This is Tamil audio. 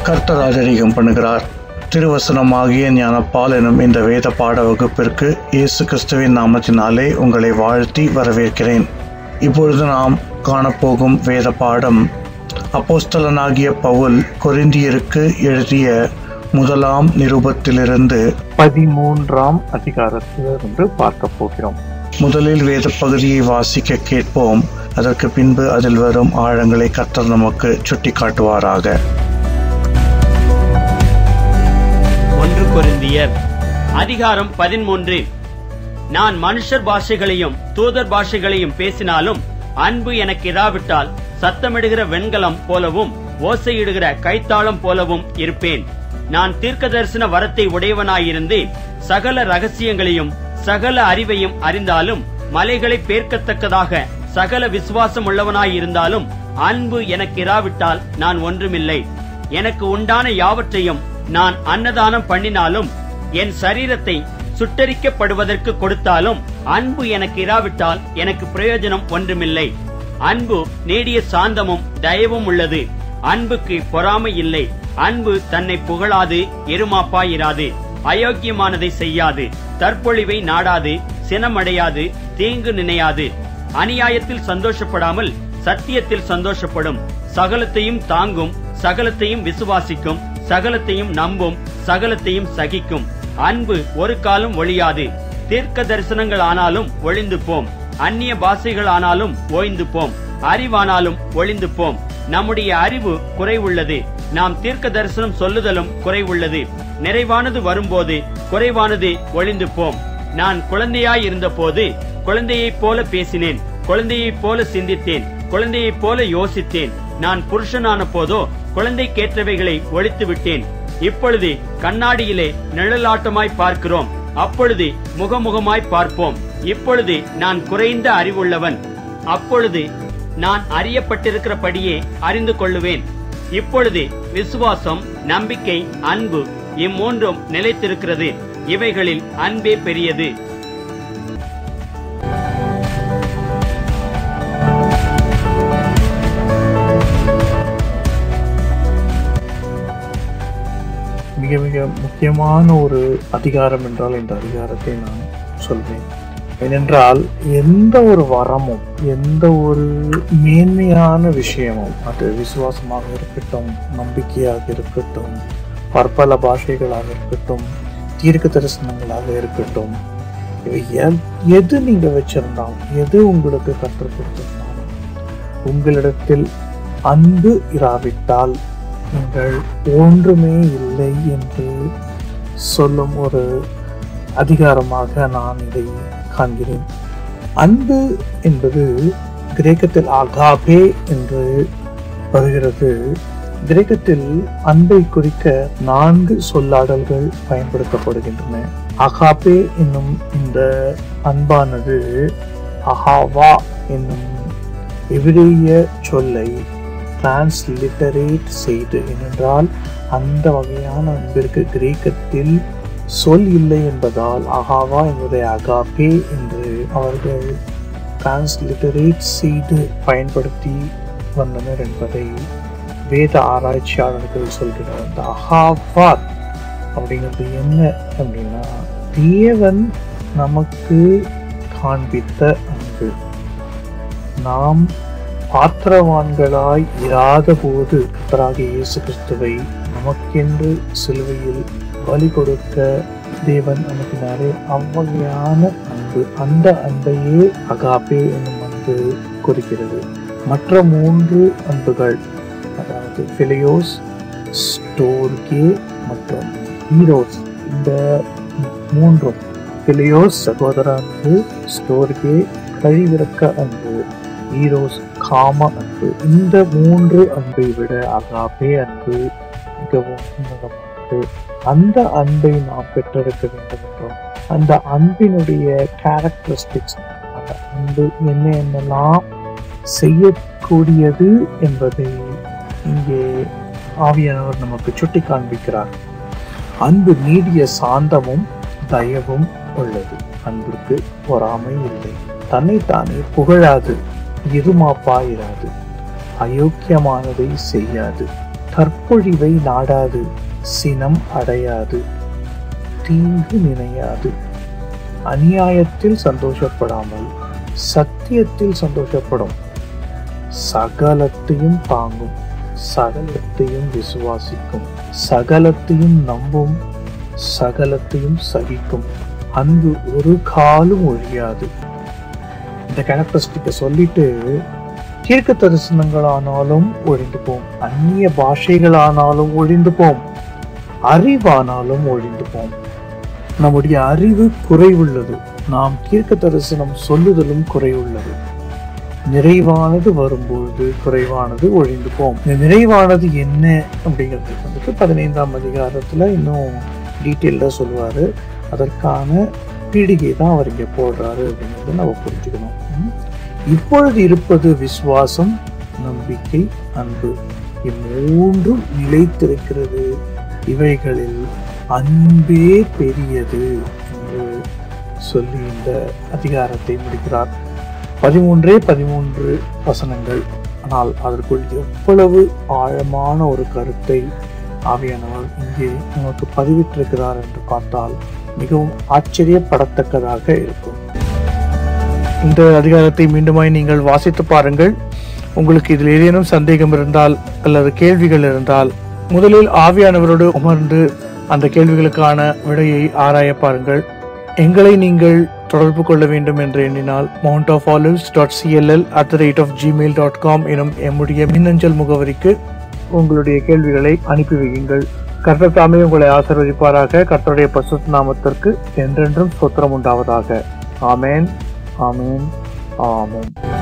கர்த்தர் ராஜரீகம் பண்ணுகிறார் திருவசனமாகிய ஞானப்பால் எனும் இந்த வேத பாட வகுப்பிற்கு இயேசு கிறிஸ்துவின் நாமத்தினாலே உங்களை வாழ்த்தி வரவேற்கிறேன் இப்பொழுது நாம் காணப்போகும் வேத பாடம் அப்போஸ்தலனாகிய பவுல் கொரிந்தியருக்கு எழுதிய முதலாம் நிருபத்திலிருந்து பதிமூன்றாம் அதிகாரத்திலிருந்து பார்க்க போகிறோம் முதலில் வேத பகுதியை வாசிக்க கேட்போம் அதற்கு பின்பு அதில் வரும் ஆழங்களை கர்த்தர் நமக்கு சுட்டிக்காட்டுவாராக ஒன்று கொரிந்தியர் அதிகாரம் பதிமூன்று நான் மனுஷர் பாஷைகளையும் தூதர் பாஷைகளையும் பேசினாலும் அன்பு எனக்கு இராவிட்டால் சத்தமிடுகிற வெண்கலம் போலவும் ஓசையிடுகிற கைத்தாளம் போலவும் இருப்பேன் நான் தீர்க்க தரிசன வரத்தை உடையவனாயிருந்து சகல ரகசியங்களையும் சகல அறிவையும் அறிந்தாலும் மலைகளை பேர்க்கத்தக்கதாக சகல விசுவாசம் உள்ளவனாயிருந்தாலும் அன்பு எனக்கு இராவிட்டால் நான் ஒன்றுமில்லை எனக்கு உண்டான யாவற்றையும் நான் அன்னதானம் பண்ணினாலும் என் சரீரத்தை சுட்டரிக்கப்படுவதற்கு கொடுத்தாலும் அன்பு எனக்கு இராவிட்டால் எனக்கு பிரயோஜனம் ஒன்றுமில்லை அன்பு நீடிய சாந்தமும் தயவும் உள்ளது அன்புக்கு பொறாமை இல்லை அன்பு தன்னை புகழாது எருமாப்பாயிராது அயோக்கியமானதை செய்யாது தற்பொழிவை நாடாது சினமடையாது தீங்கு நினையாது அநியாயத்தில் சந்தோஷப்படாமல் சத்தியத்தில் சந்தோஷப்படும் சகலத்தையும் தாங்கும் சகலத்தையும் விசுவாசிக்கும் சகலத்தையும் நம்பும் சகலத்தையும் சகிக்கும் அன்பு ஒரு காலம் ஒழியாது தீர்க்க தரிசனங்கள் ஆனாலும் ஒளிந்து போம் அந்நிய பாஷைகள் ஆனாலும் ஓய்ந்து போம் அறிவானாலும் ஒளிந்து போம் நம்முடைய அறிவு குறைவுள்ளது நாம் தீர்க்க தரிசனம் சொல்லுதலும் குறைவுள்ளது நிறைவானது வரும்போது குறைவானது ஒளிந்து போம் நான் குழந்தையாய் இருந்தபோது குழந்தையைப் போல பேசினேன் குழந்தையைப் போல சிந்தித்தேன் குழந்தையைப் போல யோசித்தேன் நான் புருஷனான போதோ குழந்தைக்கேற்றவைகளை ஒழித்து விட்டேன் இப்பொழுது கண்ணாடியிலே நிழலாட்டமாய் பார்க்கிறோம் அப்பொழுது முகமுகமாய் பார்ப்போம் இப்பொழுது நான் குறைந்த அறிவுள்ளவன் அப்பொழுது நான் அறியப்பட்டிருக்கிறபடியே அறிந்து கொள்ளுவேன் இப்பொழுது விசுவாசம் நம்பிக்கை அன்பு இம்மூன்றும் நிலைத்திருக்கிறது இவைகளில் அன்பே பெரியது மிக மிக முக்கியமான ஒரு அதிகாரம் என்றால் இந்த அதிகாரத்தை நான் சொல்வேன் ஏனென்றால் எந்த ஒரு வரமும் எந்த ஒரு மேன்மையான விஷயமும் அது விசுவாசமாக இருக்கட்டும் நம்பிக்கையாக இருக்கட்டும் பற்பல பாஷைகளாக இருக்கட்டும் தீர்க்க தரிசனங்களாக இருக்கட்டும் இவை எ- எது நீங்க வச்சிருந்தாலும் எது உங்களுக்கு கற்றுக் கொடுத்திருந்தாலும் உங்களிடத்தில் அன்பு இராவிட்டால் நீங்கள் ஒன்றுமே இல்லை என்று சொல்லும் ஒரு அதிகாரமாக நான் இதை காண்கிறேன் அன்பு என்பது கிரேக்கத்தில் அகாபே என்று வருகிறது கிரேக்கத்தில் அன்பை குறிக்க நான்கு சொல்லாடல்கள் பயன்படுத்தப்படுகின்றன அகாபே என்னும் இந்த அன்பானது அஹாவா என்னும் எபிரேய சொல்லை டிரான்ஸ்லிட்டரேட் செய்து ஏனென்றால் அந்த வகையான அன்பிற்கு கிரேக்கத்தில் சொல் இல்லை என்பதால் அகாவா என்பதை அகாபே என்று அவர்கள் டிரான்ஸ்லிட்டரேட் செய்து பயன்படுத்தி வந்தனர் என்பதை வேத ஆராய்ச்சியாளர்கள் சொல்கிறார் இந்த அகாவாத் அப்படிங்கிறது என்ன அப்படின்னா தேவன் நமக்கு காண்பித்த அன்பு நாம் பாத்திரவான்களாய் இராத போது கர்த்தராகிய இயேசு கிறிஸ்துவை நமக்கென்று சிலுவையில் பலி கொடுக்க தேவன் அனுப்பினாரே அவ்வகையான அன்பு அந்த அன்பையே அகாபே என்னும் அன்பு குறிக்கிறது மற்ற மூன்று அன்புகள் அதாவது பிலியோஸ் ஸ்டோர்கே மற்றும் ஈரோஸ் இந்த மூன்றும் பிலியோஸ் சகோதர அன்பு ஸ்டோர்கே கழிவிறக்க அன்பு ஈரோஸ் காம அன்பு இந்த மூன்று அன்பை விட அகாபே அன்பு மிகவும் உன்னதமானது அந்த அன்பை நாம் பெற்றிருக்க வேண்டும் என்றும் அந்த அன்பினுடைய கேரக்டரிஸ்டிக்ஸ் அந்த அன்பு என்ன என்னெல்லாம் செய்யக்கூடியது என்பதை இங்கே ஆவியானவர் நமக்கு சுட்டி காண்பிக்கிறார் அன்பு நீடிய சாந்தமும் தயவும் உள்ளது அன்பிற்கு பொறாமை இல்லை தன்னைத்தானே புகழாது இருமாப்பாயிராது அயோக்கியமானதை செய்யாது தற்பொழிவை நாடாது சினம் அடையாது தீங்கு நினையாது அநியாயத்தில் சந்தோஷப்படாமல் சத்தியத்தில் சந்தோஷப்படும் சகலத்தையும் தாங்கும் சகலத்தையும் விசுவாசிக்கும் சகலத்தையும் நம்பும் சகலத்தையும் சகிக்கும் அன்பு ஒரு காலும் ஒழியாது இந்த கேரக்டரிஸ்டிக்க சொல்லிட்டு தீர்க்க தரிசனங்களானாலும் ஒழிந்து போம் அந்நிய பாஷைகளானாலும் ஒழிந்து போம் அறிவானாலும் ஒழிந்து போம் நம்முடைய அறிவு குறைவுள்ளது நாம் தீர்க்க தரிசனம் சொல்லுதலும் குறைவுள்ளது நிறைவானது வரும்பொழுது குறைவானது ஒழிந்து போம் இந்த நிறைவானது என்ன அப்படிங்கிறது வந்துட்டு பதினைந்தாம் அதிகாரத்துல இன்னும் டீட்டெயில்டா சொல்லுவாரு அதற்கான பீடிகை தான் அவர் இங்க போடுறாரு அப்படிங்கிறத நம்ம புரிஞ்சுக்கணும் ம். இப்பொழுது இருப்பது விசுவாசம் நம்பிக்கை அன்பு இம்மூன்றும் நிலைத்திருக்கிறது இவைகளில் அன்பே பெரியது என்று சொல்லி இந்த அதிகாரத்தை முடிக்கிறார் பதிமூன்றே பதிமூன்று வசனங்கள் ஆனால் அதற்குள் எவ்வளவு ஆழமான ஒரு கருத்தை ஆவியானவர் இங்கே நமக்கு பதிவிட்டிருக்கிறார் என்று பார்த்தால் மிகவும் ஆச்சரியப்படத்தக்கதாக இருக்கும் இந்த அதிகாரத்தை மீண்டுமாய் நீங்கள் வாசித்து பாருங்கள் உங்களுக்கு இதில் ஏதேனும் சந்தேகம் இருந்தால் அல்லது கேள்விகள் இருந்தால் முதலில் ஆவியானவரோடு அமர்ந்து அந்த கேள்விகளுக்கான விடையை ஆராய பாருங்கள் எங்களை நீங்கள் தொடர்பு கொள்ள வேண்டும் என்று எண்ணினால் Mount of Olives dot CLL at the rate of Gmail dot com எனும் எம்முடைய மின்னஞ்சல் முகவரிக்கு உங்களுடைய கேள்விகளை அனுப்பி வையுங்கள் கர்த்தர் தாமே உங்களை ஆசீர்வதிப்பாராக கர்த்தருடைய பசுத்த நாமத்திற்கு என்றென்றும் சொத்திரம் உண்டாவதாக ஆமேன் ஆமேன் ஆமேன்